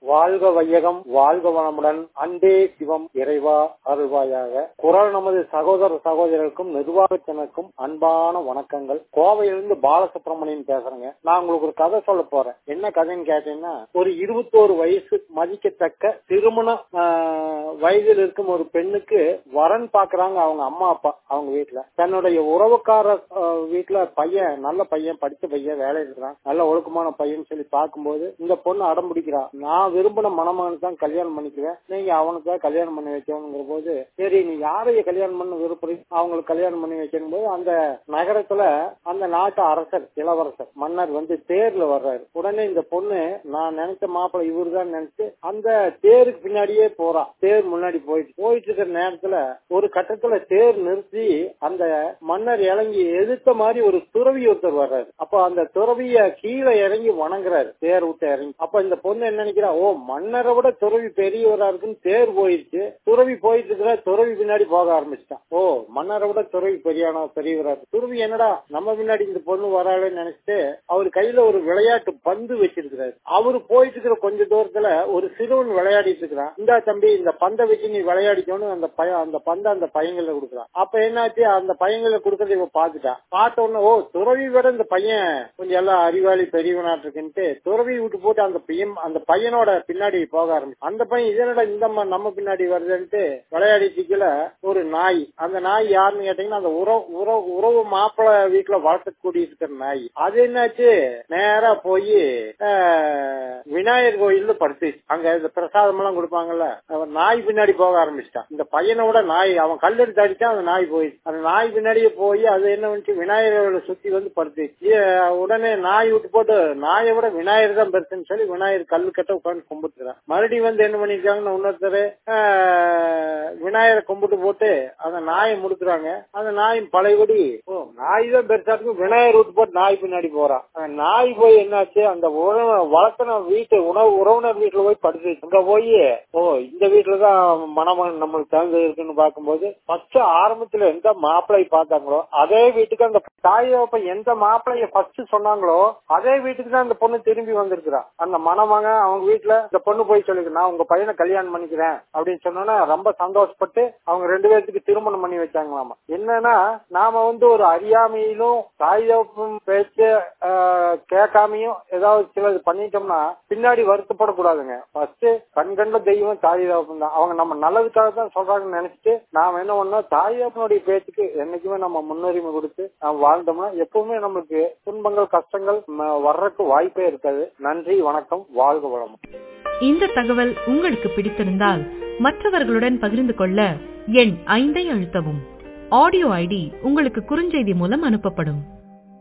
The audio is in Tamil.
வாழ்க வையகம் வாழ்க வளமுடன் அன்பே சிவம் இறைவா அருள்வாயாக குரல் நமது சகோதர சகோதரருக்கும் நிர்வாகத்தினருக்கும் அன்பான வணக்கங்கள் கோவையிலிருந்து பாலசுப்ரமணியன் பேசுறேங்க நான் உங்களுக்கு ஒரு கதை சொல்ல போறேன் என்ன கதைன்னு கேட்டீங்கன்னா ஒரு இருபத்தோரு வயசு மதிக்கத்தக்க திருமண ஆஹ், வயதில் இருக்கும் ஒரு பெண்ணுக்கு வரன் பாக்குறாங்க அவங்க அம்மா அப்பா அவங்க வீட்டுல தன்னுடைய உறவுக்கார ஆஹ், வீட்டுல பையன் நல்ல பையன் படிச்ச பையன் வேலை இருக்கிறான் நல்ல ஒழுக்கமான பையன் சொல்லி பார்க்கும்போது இந்த பொண்ணு அடம் பிடிக்கிறா நான் விரும்பின மணமகனுக்கு தான் கல்யாணம் பண்ணிக்குவேன் நீங்க அவனுக்கு தான் கல்யாணம் பண்ணி வைக்கணுங்கிற போது சரி நீ யாரைய கல்யாணம் பண்ண விருப்பறீங்க அவங்களுக்கு கல்யாணம் பண்ணி வைக்கணும் போது அந்த நகரத்துல அந்த நாட்டு அரசர் இளவரசர் மன்னர் வந்து தேர்ல வர்றாரு உடனே இந்த பொண்ணு நான் நினைச்ச மாப்பிள்ளை இவருதான் நினைச்சு அந்த தேருக்கு பின்னாடியே போறா தேர் முன்னாடி போயிட்டு போயிட்டு இருக்கிற நேரத்துல ஒரு கட்டத்துல தேர் நிறுத்தி அந்த மன்னர் இறங்கி எதிர்த்த மாதிரி ஒரு துறவி ஒருத்தர் வர்றாரு அப்ப அந்த துறவிய கீழே இறங்கி வணங்குறாரு தேர் விட்டு இறங்கி அப்ப இந்த பொண்ணு என்ன நினைக்கிறா ஓ மன்னரை விட துறவி பெரியவரா இருக்குன்னு தேர் போயிடுச்சு துறவி போயிட்டு இருக்கிற துறவி பின்னாடி போக ஆரம்பிச்சிட்டான் ஓ மன்னரை விட துறவி பெரியானோ பெரியவரா இருக்கு துறவி என்னடா நம்ம பின்னாடி இந்த பொண்ணு வராளேன்னு நினைச்சிட்டு அவர் கையில ஒரு விளையாட்டு பந்து வச்சிருக்கிறாரு அவரு போயிட்டு இருக்கிற கொஞ்ச தூரத்துல ஒரு சிறுவன் விளையாடிட்டு இருக்கிறான் இந்தா தம்பி இந்த பந்தை வச்சு நீ விளையாடிக்கணும் அந்த பையன் அந்த பந்தை அந்த பையங்களை கொடுக்குறான் அப்ப என்னாச்சு அந்த பையங்களை கொடுக்கறத இவ பாத்துட்டான் பார்த்த உடனே ஓ துறவி விட இந்த பையன் கொஞ்சம் எல்லாம் அறிவாளி பெரியவனாட்டு இருக்குன்ட்டு துறவி விட்டு போட்டு அந்த பையன் அந்த பையனோட பின்னாடி போக ஆரம்பிச்சு அந்த பையன் இதனோட இந்த ம- நம்ம பின்னாடி வருதுன்ட்டு விளையாடிட்டுக்கல ஒரு நாய் அந்த நாய் யாருன்னு கேட்டீங்கன்னா அந்த உறவு உறவு உறவு மாப்பிள்ளை வீட்டுல வளர்த்தக்கூடிய இருக்கிற நாய் அது என்னாச்சு நேரா போய் விநாயகர் கோயில்ல படுத்து அங்க இந்த பிரசாதம் எல்லாம் கொடுப்பாங்கல்ல அவன் நாய் பின்னாடி போக ஆரம்பிச்சிட்டான் இந்த பையனோட நாய் அவன் கல்லெடுத்து அடிச்சா அந்த நாய் போயிடுச்சு அந்த நாய் பின்னாடியே போய் அது என்ன வந்துச்சு விநாயகரோட சுத்தி வந்து படுத்து உடனே நாய் விட்டு போட்டு நாயை விட விநாயகர் தான் பெருசுன்னு சொல்லி விநாயகர் கல்லு கட்ட உட்காந்து கும்பிட்டுக்கிறான் மறுபடியும் வந்து என்ன பண்ணிருக்காங்கன்னு இன்னொருத்தர் விநாயகரை கும்பிட்டு போட்டு அந்த நாயை முடுக்குறாங்க அந்த நாய் பழையபடி ஓ நாய் தான் பெருசா இருக்கும் விநாயகர் விட்டு போட்டு நாய் பின்னாடி போறான் அந்த நாய் போய் என்னாச்சு அந்த உணவு வளர்த்தன வீட்டு உணவு உறவினர் வீட்டுல போய் படுத்து அங்க போய் ஓ இந்த வீட்டுலதான் மணமகன் நம்மளுக்கு தகுந்த இருக்குன்னு பார்க்கும்போது ஃபர்ஸ்ட் ஆரம்பத்துல எந்த மாப்பிள்ளை பார்த்தாங்களோ அதே வீட்டுக்கு அந்த தாய் தகப்பன் எந்த மாப்பிள்ளைய ஃபர்ஸ்ட் சொன்னாங்களோ அதே வீட்டுக்கு தான் அந்த பொண்ணு திரும்பி வந்திருக்கிறா அந்த மணமகன் அவங்க வீட்டுல இந்த பொண்ணு போய் சொல்லிருக்கு நான் உங்க பையனை கல்யாணம் பண்ணிக்கிறேன் அப்படின்னு சொன்னோன்னா ரொம்ப சந்தோஷப்பட்டு அவங்க ரெண்டு பேர்த்துக்கு திருமணம் பண்ணி வச்சாங்களாமா என்னன்னா நாம வந்து ஒரு அறியாமையிலும் தாய் தகப்பன் பேச்சு ஆஹ், கேட்காமையும் ஏதாவது சிலது பண்ணிட்டோம்னா பின்னாடி வருத்தப்படக்கூடாதுங்க ஃபர்ஸ்ட் கண்கண்ட தெய்வம் தாய் தகப்பன் தான் அவங்க நம்ம நல்லதுக்காக தான் சொல்றாங்கன்னு நினைச்சிட்டு நாம என்ன பண்ணோம் தாய் தகப்பனுடைய பேச்சுக்கு என்னைக்குமே நம்ம முன்னுரிமை கொடுத்து நாம் வாழ்ந்தோம்னா எப்பவுமே நமக்கு துன்பங்கள் கஷ்டங்கள் ம, வர்றதுக்கு வாய்ப்பே இருக்காது நன்றி வணக்கம் வாழ்க வளம் இந்த தகவல் உங்களுக்கு பிடித்திருந்தால் மற்றவர்களுடன் பகிர்ந்து கொள்ள எண் ஐந்தை அழுத்தவும் ஆடியோ ஐடி உங்களுக்கு குறுஞ்செய்தி மூலம் அனுப்பப்படும்